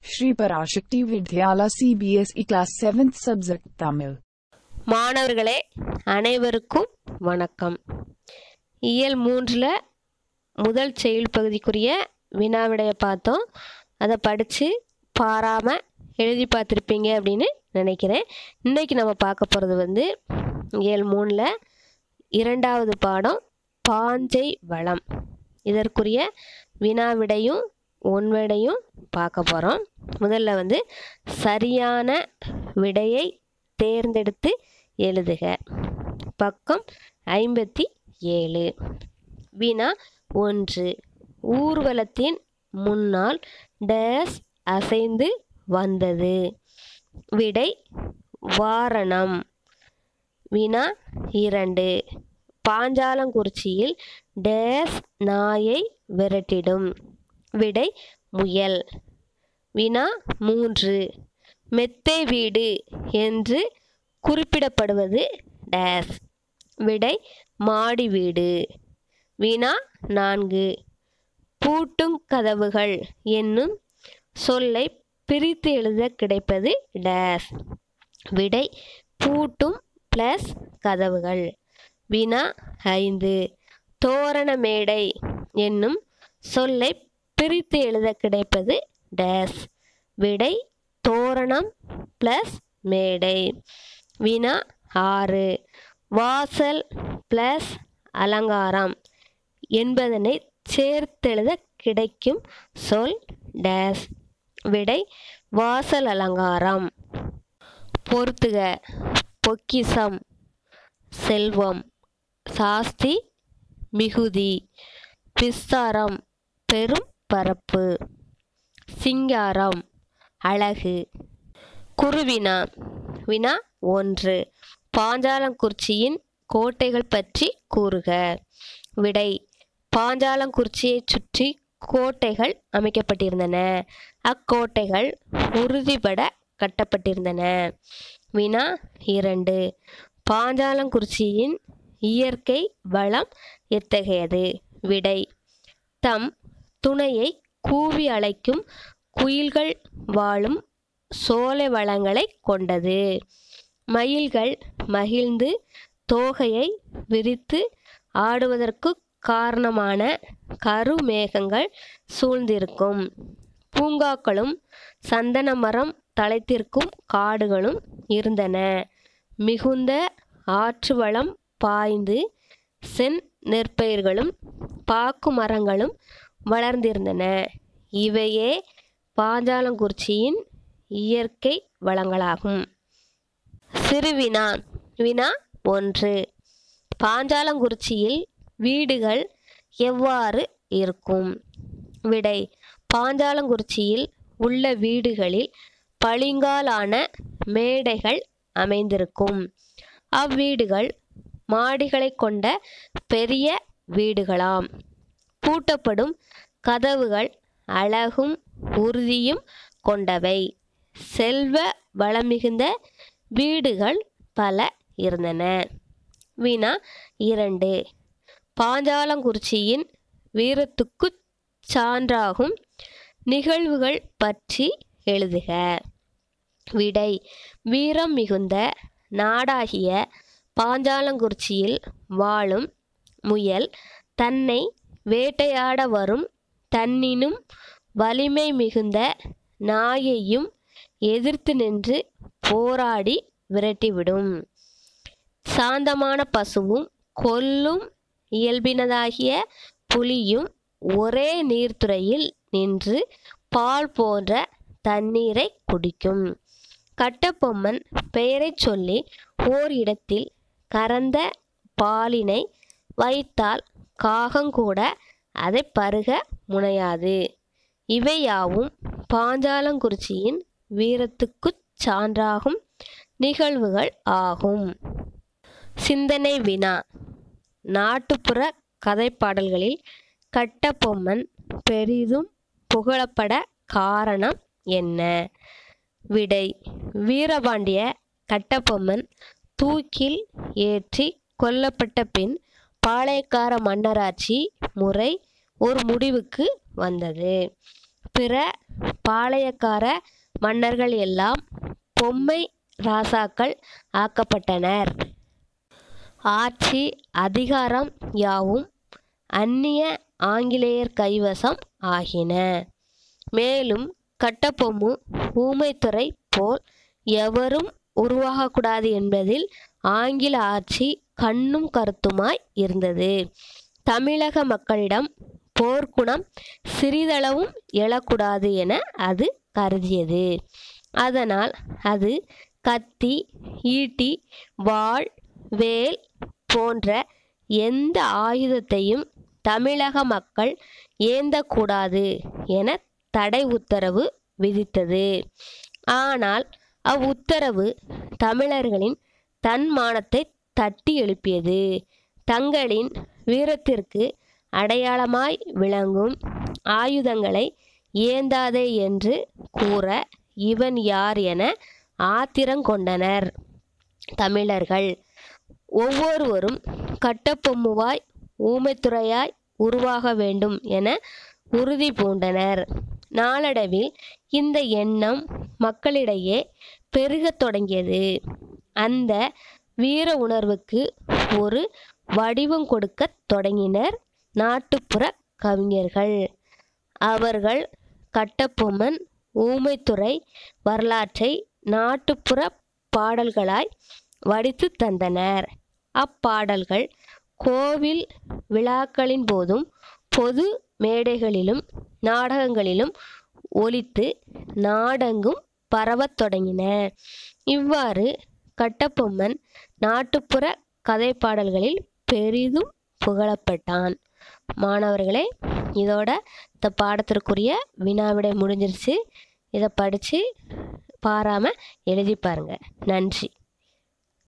Shri Parashakti Vidyala CBSE Class 7th Subject Tamil. மாணவர்களே அனைவருக்கும் வணக்கம் இயல் மூன்றில் முதல் செயல் பகுதிக்குரிய வினாவிடைய பார்த்தோம் அதை படித்து பாராமல் எழுதி பார்த்துருப்பீங்க அப்படின்னு நினைக்கிறேன் இன்றைக்கி நம்ம பார்க்க போகிறது வந்து இயல் மூணில் இரண்டாவது பாடம் பாஞ்சை வளம் இதற்குரிய வினாவிடையும் ஒன்விடையும் பார்க்க போகிறோம் முதல்ல வந்து சரியான விடையை தேர்ந்தெடுத்து எழுதுக பக்கம் ஐம்பத்தி ஏழு வினா ஒன்று ஊர்வலத்தின் முன்னால் டேஸ் அசைந்து வந்தது விடை வாரணம் வினா இரண்டு பாஞ்சாலங்குறிச்சியில் டேஸ் நாயை விரட்டிடும் விடை முயல் வினா மூன்று மெத்தை வீடு என்று குறிப்பிடப்படுவது டேஸ் விடை மாடி வீடு வினா நான்கு பூட்டும் கதவுகள் என்னும் சொல்லை பிரித்து எழுத கிடைப்பது டேஸ் விடை பூட்டும் ப்ளஸ் கதவுகள் வினா ஐந்து தோரண மேடை என்னும் சொல்லை பிரித்து எழுத கிடைப்பது டேஸ் விடை தோரணம் ப்ளஸ் மேடை வினா ஆறு வாசல் ப்ளஸ் அலங்காரம் என்பதனை சேர்த்தெழுத கிடைக்கும் சொல் டேஸ் விடை வாசல் அலங்காரம் பொறுத்துக பொக்கிசம் செல்வம் சாஸ்தி மிகுதி விஸ்தாரம் பெரும் பரப்பு சிங்காரம் அழகு குருவினா வினா ஒன்று பாஞ்சாலங்குறிச்சியின் கோட்டைகள் பற்றி கூறுக விடை பாஞ்சாலங்குறிச்சியை சுற்றி கோட்டைகள் அமைக்கப்பட்டிருந்தன அக்கோட்டைகள் உறுதிபட கட்டப்பட்டிருந்தன வினா இரண்டு பாஞ்சாலங்குறிச்சியின் இயற்கை வளம் எத்தகையது விடை தம் துணையை கூவி அழைக்கும் குயில்கள் வாழும் சோலை வளங்களை கொண்டது மயில்கள் மகிழ்ந்து தோகையை விரித்து ஆடுவதற்கு காரணமான கருமேகங்கள் சூழ்ந்திருக்கும் பூங்காக்களும் சந்தன மரம் தழைத்திருக்கும் காடுகளும் இருந்தன மிகுந்த ஆற்று வளம் பாய்ந்து சென் நெற்பயிர்களும் பாக்கு மரங்களும் வளர்ந்திருந்தன இவையே பாஞ்சாலங்குறிச்சியின் இயற்கை வளங்களாகும் சிறுவினா வினா ஒன்று பாஞ்சாலங்குறிச்சியில் வீடுகள் எவ்வாறு இருக்கும் விடை பாஞ்சாலங்குறிச்சியில் உள்ள வீடுகளில் பளிங்காலான மேடைகள் அமைந்திருக்கும் அவ்வீடுகள் மாடிகளை கொண்ட பெரிய வீடுகளாம் பூட்டப்படும் கதவுகள் அழகும் உறுதியும் கொண்டவை செல்வ வளமிகுந்த வீடுகள் பல இருந்தன வினா இரண்டு பாஞ்சாலங்குறிச்சியின் வீரத்துக்கு சான்றாகும் நிகழ்வுகள் பற்றி எழுதுக விடை வீரம் மிகுந்த நாடாகிய பாஞ்சாலங்குறிச்சியில் வாழும் முயல் தன்னை வேட்டையாட வரும் தன்னினும் வலிமை மிகுந்த நாயையும் எதிர்த்து நின்று போராடி விரட்டிவிடும் சாந்தமான பசுவும் கொல்லும் இயல்பினதாகிய புலியும் ஒரே நீர்த்துறையில் நின்று பால் போன்ற தண்ணீரை குடிக்கும் கட்டபொம்மன் பெயரைச் சொல்லி ஓர் இடத்தில் கறந்த பாலினை வைத்தால் காகங்கூட அதை பருக முனையாது இவையாவும் பாஞ்சாலங்குறிச்சியின் வீரத்துக்குச் சான்றாகும் நிகழ்வுகள் ஆகும் சிந்தனை வினா நாட்டுப்புற கதைப்பாடல்களில் கட்டபொம்மன் பெரிதும் புகழப்பட காரணம் என்ன விடை வீரபாண்டிய கட்டபொம்மன் தூக்கில் ஏற்றி கொல்லப்பட்ட பின் பாளையக்கார மன்னராட்சி முறை ஒரு முடிவுக்கு வந்தது பிற பாளையக்கார மன்னர்கள் எல்லாம் பொம்மை ராசாக்கள் ஆக்கப்பட்டனர் ஆட்சி அதிகாரம் யாவும் அந்நிய ஆங்கிலேயர் கைவசம் ஆகின மேலும் கட்டபொம்மு ஊமைத்துறை போல் எவரும் உருவாகக்கூடாது என்பதில் ஆங்கில ஆட்சி கண்ணும் கருத்துமாய் இருந்தது தமிழக மக்களிடம் போர்க்குணம் சிறிதளவும் எழக்கூடாது என அது கருதியது அதனால் அது கத்தி ஈட்டி வாள் வேல் போன்ற எந்த ஆயுதத்தையும் தமிழக மக்கள் ஏந்தக்கூடாது என தடை உத்தரவு விதித்தது ஆனால் அவ்வுத்தரவு தமிழர்களின் தன்மானத்தை தட்டி எழுப்பியது தங்களின் வீரத்திற்கு அடையாளமாய் விளங்கும் ஆயுதங்களை ஏந்தாதே என்று கூற இவன் யார் என ஆத்திரங்கொண்டனர் தமிழர்கள் ஒவ்வொருவரும் கட்டப்பொம்முவாய் ஊமைத்துறையாய் உருவாக வேண்டும் என உறுதி பூண்டனர் நாளடைவில் இந்த எண்ணம் மக்களிடையே பெருகத் தொடங்கியது அந்த வீர உணர்வுக்கு ஒரு வடிவம் கொடுக்கத் தொடங்கினர் நாட்டுப்புற கவிஞர்கள் அவர்கள் கட்டபொம்மன் ஊமைத்துறை வரலாற்றை நாட்டுப்புற பாடல்களாய் வடித்து தந்தனர் அப்பாடல்கள் கோவில் விழாக்களின் போதும் பொது மேடைகளிலும் நாடகங்களிலும் ஒலித்து நாடெங்கும் பரவத் தொடங்கின இவ்வாறு கட்டபொம்மன் நாட்டுப்புற கதை பாடல்களில் பெரிதும் புகழப்பட்டான் மாணவர்களே இதோட இந்த பாடத்திற்குரிய வினாவிடை முடிஞ்சிருச்சு இதை படித்து பாராமல் எழுதி பாருங்க நன்றி